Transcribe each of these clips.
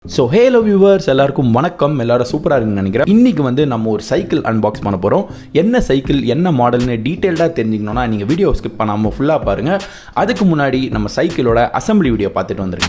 so Halo viewers எல்லாருக்கும் வணக்கம் எல்லாரும் சூப்பராக இருக்குன்னு நினைக்கிறேன் இன்னைக்கு வந்து நம்ம ஒரு சைக்கிள் அன்பாக்ஸ் பண்ண போகிறோம் என்ன சைக்கிள் என்ன மாடல்னு டீட்டெயில்டாக தெரிஞ்சுக்கணும்னா நீங்கள் வீடியோ ஸ்கிப் பண்ணாமல் ஃபுல்லாக பாருங்கள் அதுக்கு முன்னாடி நம்ம சைக்கிளோட அசம்பிளி வீடியோ பார்த்துட்டு வந்துருங்க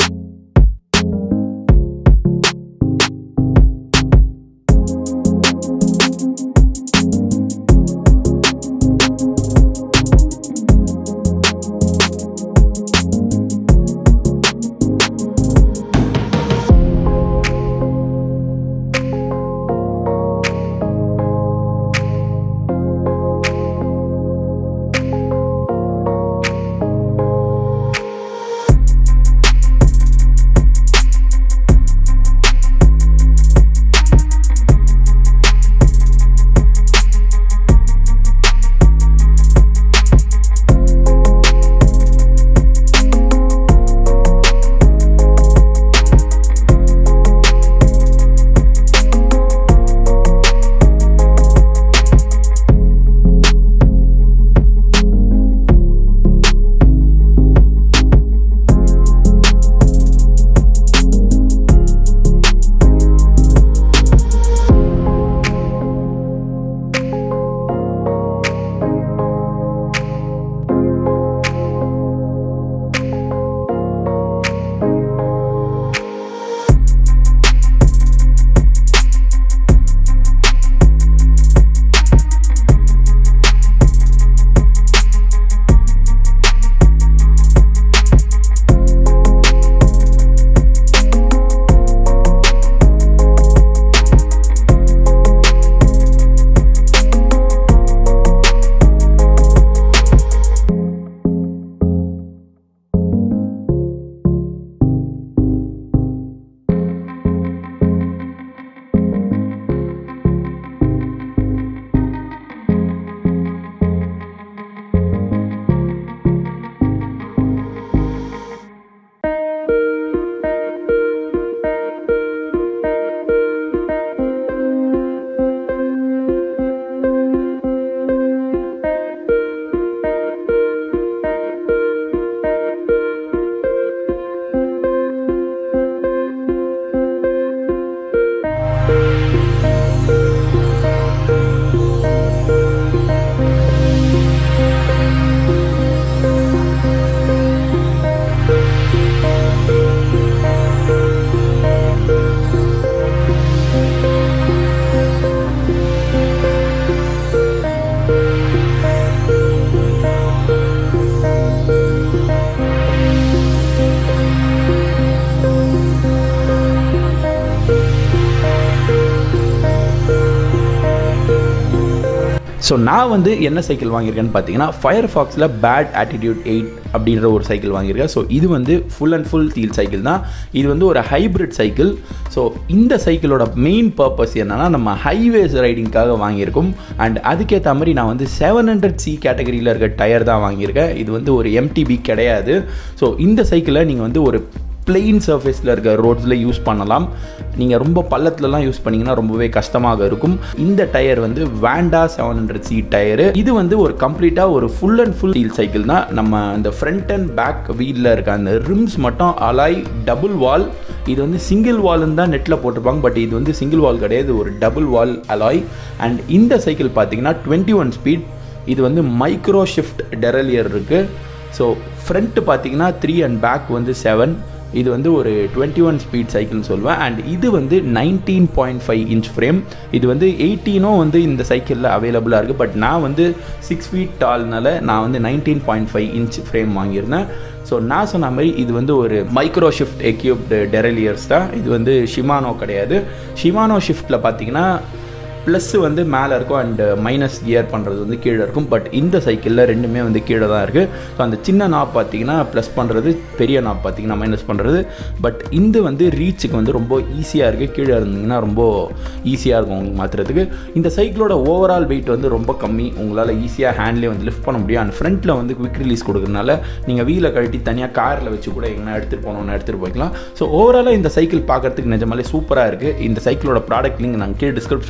ஸோ நான் வந்து என்ன சைக்கிள் வாங்கியிருக்கேன்னு பார்த்தீங்கன்னா ஃபயர் ஃபாக்ஸில் பேட் ஆட்டிடியூட் எயிட் அப்படின்ற ஒரு சைக்கிள் வாங்கியிருக்கேன் ஸோ இது வந்து full and full wheel cycle தான் இது வந்து ஒரு ஹைப்ரிட் சைக்கிள் ஸோ இந்த சைக்கிளோட மெயின் பர்பஸ் என்னென்னா நம்ம ஹைவேஸ் ரைடிங்காக வாங்கியிருக்கோம் அண்ட் அதுக்கேற்ற மாதிரி நான் வந்து செவன் ஹண்ட்ரட் சி கேட்டகரியில் இருக்க டயர் தான் வாங்கியிருக்கேன் இது வந்து ஒரு எம்டிபி கிடையாது ஸோ இந்த சைக்கிளை நீங்கள் வந்து ஒரு பிளெயின் சர்ஃபேஸில் இருக்க ரோட்ஸில் யூஸ் பண்ணலாம் நீங்கள் ரொம்ப பள்ளத்துலலாம் யூஸ் பண்ணிங்கன்னா ரொம்பவே கஷ்டமாக இருக்கும் இந்த டயர் வந்து வேண்டா செவன் ஹண்ட்ரட் சி டயரு இது வந்து ஒரு கம்ப்ளீட்டாக ஒரு full and full wheel cycle தான் நம்ம அந்த ஃப்ரண்ட் அண்ட் பேக் வீலில் இருக்க அந்த ரிம்ஸ் மட்டும் அலாய் டபுள் வால் இது வந்து சிங்கிள் வால்னு தான் நெட்டில் போட்டிருப்பாங்க பட் இது வந்து சிங்கிள் வால் கிடையாது ஒரு டபுள் வால் அலாய் அண்ட் இந்த சைக்கிள் பார்த்தீங்கன்னா டுவெண்ட்டி ஒன் ஸ்பீட் இது வந்து மைக்ரோ ஷிஃப்ட் டெரலியர் இருக்குது ஸோ ஃப்ரண்ட்டு பார்த்தீங்கன்னா த்ரீ அண்ட் பேக் வந்து செவன் இது வந்து ஒரு டுவெண்ட்டி ஒன் ஸ்பீட் சைக்கிள்னு சொல்லுவேன் அண்ட் இது வந்து nineteen point five inch frame இது வந்து எயிட்டீனும் வந்து இந்த சைக்கிளில் அவைலபிளாக இருக்குது பட் நான் வந்து சிக்ஸ் ஃபீட் டால்னால நான் வந்து நைன்டீன் பாயிண்ட் ஃபைவ் இன்ச் ஃப்ரேம் வாங்கியிருந்தேன் ஸோ நான் சொன்ன மாதிரி இது வந்து ஒரு மைக்ரோ ஷிஃப்ட் எக்யூப்டு டெரலியர்ஸ் தான் இது வந்து ஷிமானோ கிடையாது ஷிமானோ ஷிஃப்ட்டில் பார்த்தீங்கன்னா ப்ளஸ்ஸு வந்து மேலே இருக்கும் அண்ட் மைனஸ் கியர் பண்ணுறது வந்து கீழே இருக்கும் பட் இந்த சைக்கிளில் ரெண்டுமே வந்து கீழே தான் இருக்குது ஸோ அந்த சின்ன நாப் பார்த்தீங்கன்னா ப்ளஸ் பண்ணுறது பெரிய நாப் பார்த்தீங்கன்னா மைனஸ் பண்ணுறது பட் இந்த வந்து ரீச்சுக்கு வந்து ரொம்ப ஈஸியாக இருக்குது கீழே இருந்தீங்கன்னா ரொம்ப ஈஸியாக இருக்கும் உங்களுக்கு மாற்றுறதுக்கு இந்த சைக்கிளோட ஓவரால் வெயிட் வந்து ரொம்ப கம்மி உங்களால் ஈஸியாக ஹேண்ட்லேயே வந்து லிஃப்ட் பண்ண முடியும் அண்ட் ஃப்ரண்ட்டில் வந்து குவிக் ரிலீஸ் கொடுக்குறதுனால நீங்கள் வீலை கழட்டி தனியாக காரில் வச்சு கூட எங்கன்னா எடுத்துகிட்டு போகணுன்னு எடுத்துகிட்டு போய்க்கலாம் ஸோ ஓவராலாக இந்த சைக்கிள் பார்க்கறதுக்கு நிஜமாலே சூப்பராக இருக்குது இந்த சைக்கிளோட ப்ராடக்ட் லிங்க் நாங்கள் கீழே டிஸ்கிரிப்ஷனில் தரோம்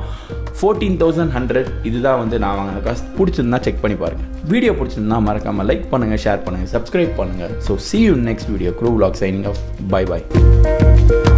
ஃபோர்டீன் தௌசண்ட் ஹண்ட்ரட் இதுதான் வந்து நான் வாங்கின காசு பிடிச்சிருந்தா செக் பண்ணி பாருங்கள் வீடியோ பிடிச்சிருந்தா மறக்காமல் லைக் பண்ணுங்கள் ஷேர் பண்ணுங்கள் சப்ஸ்கிரைப் பண்ணுங்கள் so see you next video crew vlog signing off bye by